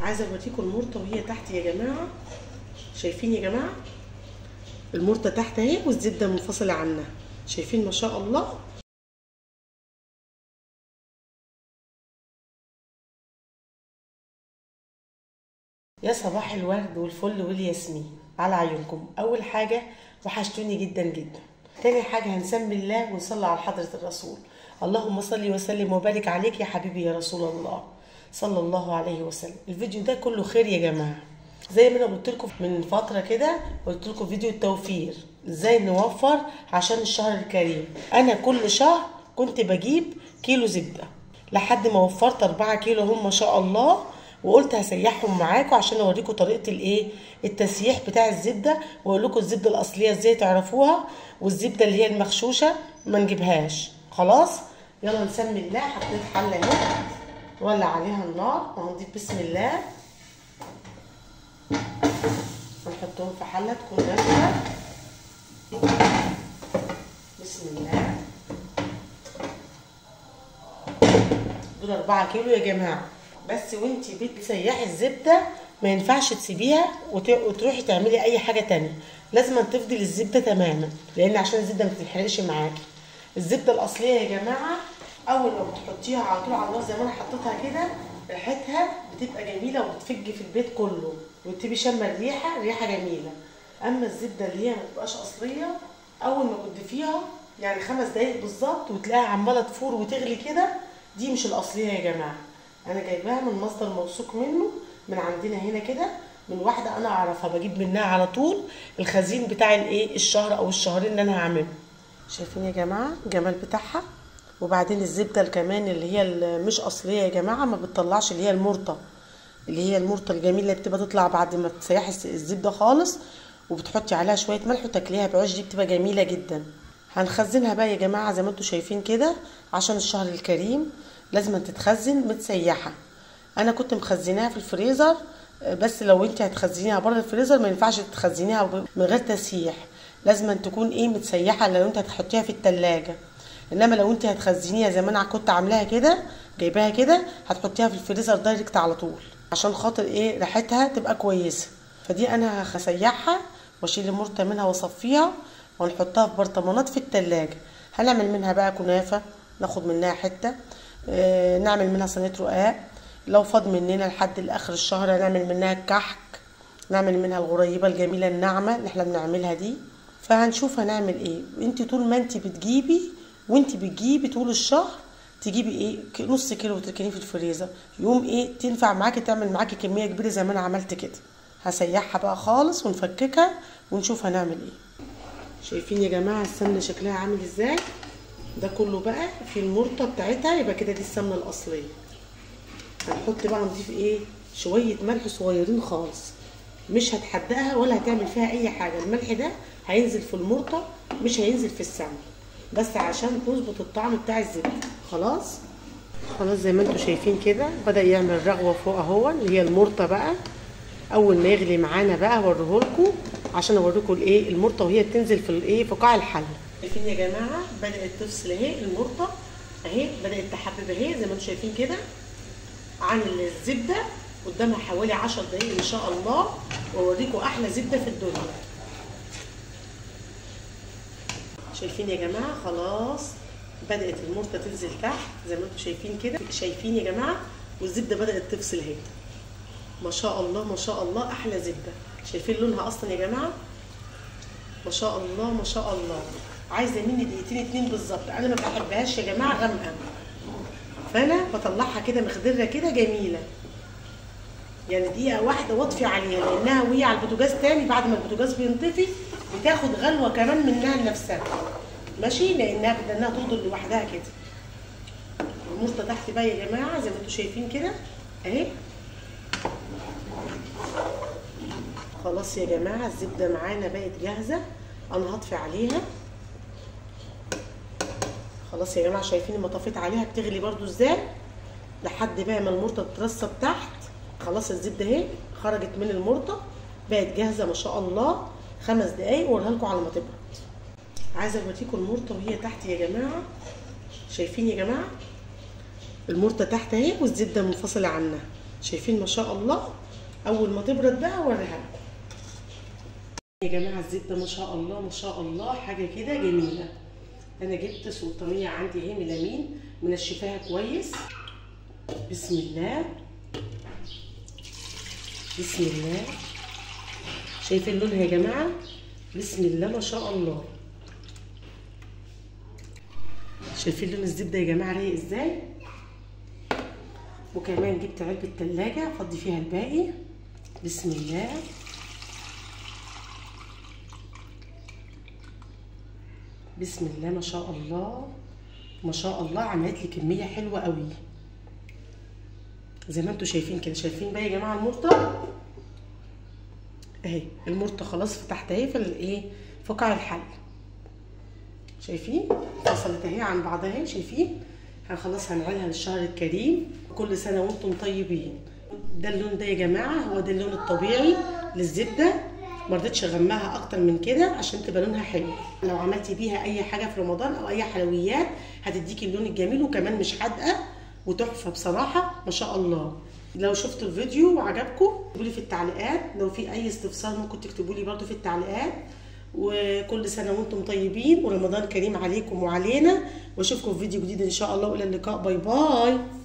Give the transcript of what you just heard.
عايزه اوريكم المرطه وهي تحت يا جماعه شايفين يا جماعه المرطه تحت اهي والزبده منفصله عنها شايفين ما شاء الله يا صباح الورد والفل والياسمين على عيونكم اول حاجه وحشتوني جدا جدا تاني حاجه هنسمي الله ونصلي على حضره الرسول اللهم صل وسلم وبارك عليك يا حبيبي يا رسول الله صلى الله عليه وسلم الفيديو ده كله خير يا جماعه زي ما انا قلت لكم من فتره كده قلت لكم فيديو التوفير ازاي نوفر عشان الشهر الكريم انا كل شهر كنت بجيب كيلو زبده لحد ما وفرت 4 كيلو هم ما شاء الله وقلت هسيحهم معاكم عشان اوريكم طريقه الايه التسييح بتاع الزبده واقول لكم الزبده الاصليه ازاي تعرفوها والزبده اللي هي المغشوشه ما نجيبهاش خلاص يلا نسمي الله حطيت حله اهي نولع عليها النار وهنضيف بسم الله ونحطهم في حله تكون دافيه بسم الله دول 4 كيلو يا جماعه بس وانتي بتسيحي الزبده ما ينفعش تسيبيها وتروحي تعملي اي حاجه تانية لازم تفضل الزبده تماما لان عشان الزبده ما تتحرقش معاكي الزبده الاصليه يا جماعه اول ما بتحطيها على طول على النار زي ما انا حطيتها كده ريحتها بتبقى جميله وبتفج في البيت كله وتبقي شامه الريحه ريحه جميله اما الزبده اللي هي ما بتبقاش اصليه اول ما تضيفيها يعني خمس دقايق بالظبط وتلاقيها عماله تفور وتغلي كده دي مش الاصليه يا جماعه انا جايباها من مصدر موثوق منه من عندنا هنا كده من واحده انا اعرفها بجيب منها على طول الخزين بتاع الايه الشهر او الشهرين اللي انا هعمله شايفين يا جماعه الجمال بتاعها وبعدين الزبده كمان اللي هي مش اصليه يا جماعه ما بتطلعش اللي هي المرطه اللي هي المرطه الجميله اللي بتبقى تطلع بعد ما تسيحي الزبده خالص وبتحطي عليها شويه ملح وتاكليها بعيش دي بتبقى جميله جدا هنخزنها بقى يا جماعه زي ما انتم شايفين كده عشان الشهر الكريم لازم تتخزن متسيحه انا كنت مخزناها في الفريزر بس لو انت هتخزنيها بره الفريزر ما ينفعش تخزنيها من غير تسييح لازم تكون ايه متسيحه لو انت هتحطيها في التلاجة انما لو انت هتخزنيها زي ما انا كنت عاملاها كده جايباها كده هتحطيها في الفريزر دايركت على طول عشان خاطر ايه ريحتها تبقى كويسه فدي انا هسيحها واشيل المرته منها واصفيها ونحطها في برطمانات في التلاجة هنعمل منها بقى كنافه ناخد منها حته آه نعمل منها صينيه رقاق لو فاض مننا لحد لاخر الشهر هنعمل منها الكحك نعمل منها الغريبه الجميله الناعمه اللي احنا بنعملها دي فهنشوف هنعمل ايه انت طول ما انت بتجيبي وانت بتجيبي طول الشهر تجيبي ايه نص كيلو وتركنيه في الفريزر يقوم ايه تنفع معاكي تعمل معاكي كميه كبيره زي ما انا عملت كده هسيحها بقى خالص ونفككها ونشوف هنعمل ايه شايفين يا جماعه السمنه شكلها عامل ازاي ده كله بقى في المرطه بتاعتها يبقى كده دي السمنه الاصليه هنحط بقى نضيف ايه شويه ملح صغيرين خالص مش هتحدقها ولا هتعمل فيها اي حاجه الملح ده هينزل في المرطه مش هينزل في السمنه بس عشان تظبط الطعم بتاع الزبده خلاص خلاص زي ما انتم شايفين كده بدا يعمل رغوه فوق اهو اللي هي المرطه بقى اول ما يغلي معانا بقى اوريهولكم عشان اوريكم الايه المرطه وهي بتنزل في الايه في قاع الحله شايفين يا جماعه بدات تفصل اهي المرطه اهي بدات تحبب اهي زي ما انتم شايفين كده عن الزبده قدامها حوالي 10 دقايق ان شاء الله واوريكم احلى زبده في الدنيا شايفين يا جماعه خلاص بدات المرطه تنزل تحت زي ما انتم شايفين كده شايفين يا جماعه والزبده بدات تفصل اهي ما شاء الله ما شاء الله احلى زبده شايفين لونها اصلا يا جماعه ما شاء الله ما شاء الله عايزه مني دقيقتين اتنين بالظبط انا ما بحبهاش يا جماعه غامقه فانا بطلعها كده مخضره كده جميله يعني دقيقه واحده واطفي عليها لانها وهي على البوتاجاز تاني بعد ما البوتاجاز بينطفي بتاخد غلوه كمان منها لنفسها ماشي لانها بدها انها تفضل لوحدها كده المرطه تحت بقى يا جماعه زي ما انتم شايفين كده اهي خلاص يا جماعه الزبده معانا بقت جاهزه انا هطفي عليها خلاص يا جماعه شايفين لما طفيت عليها بتغلي برده ازاي لحد بقى ما المرطه تترسب تحت خلاص الزبده اهي خرجت من المرطه بقت جاهزه ما شاء الله خمس دقايق واوريها لكم على ما تبرد عايزه اوريكم المرطه وهي تحت يا جماعه شايفين يا جماعه المرطه تحت اهي والزبده منفصله عنها شايفين ما شاء الله اول ما تبرد بقى اوريها لكم يا جماعه الزبده ما شاء الله ما شاء الله حاجه كده جميله انا جبت سلطانيه عندي اهي ميلامين منشفاها كويس بسم الله بسم الله شايفين لونها يا جماعه بسم الله ما شاء الله شايفين لون الزبده يا جماعه رايق ازاي وكمان جبت علبه تلاجة افضي فيها الباقي بسم الله بسم الله ما شاء الله ما شاء الله عملت لي كميه حلوه قوي زي ما انتم شايفين كده شايفين بقى يا جماعه المرطه اهي المرطه خلاص فتحت اهي في الايه في قاع الحل شايفين فصلت اهي عن بعضها اهي شايفين هنخلص هنعينها للشهر الكريم كل سنه وانتم طيبين ده اللون ده يا جماعه هو ده اللون الطبيعي للزبده ما رضيتش اغمقها اكتر من كده عشان تبقى لونها حلو لو عملتي بيها اي حاجه في رمضان او اي حلويات هتديكي اللون الجميل وكمان مش حادقه وتحفه بصراحه ما شاء الله لو شفتوا الفيديو وعجبكم اكتبوا لي في التعليقات لو في اي استفسار ممكن تكتبوا لي برده في التعليقات وكل سنه وانتم طيبين ورمضان كريم عليكم وعلينا واشوفكم في فيديو جديد ان شاء الله والى اللقاء باي باي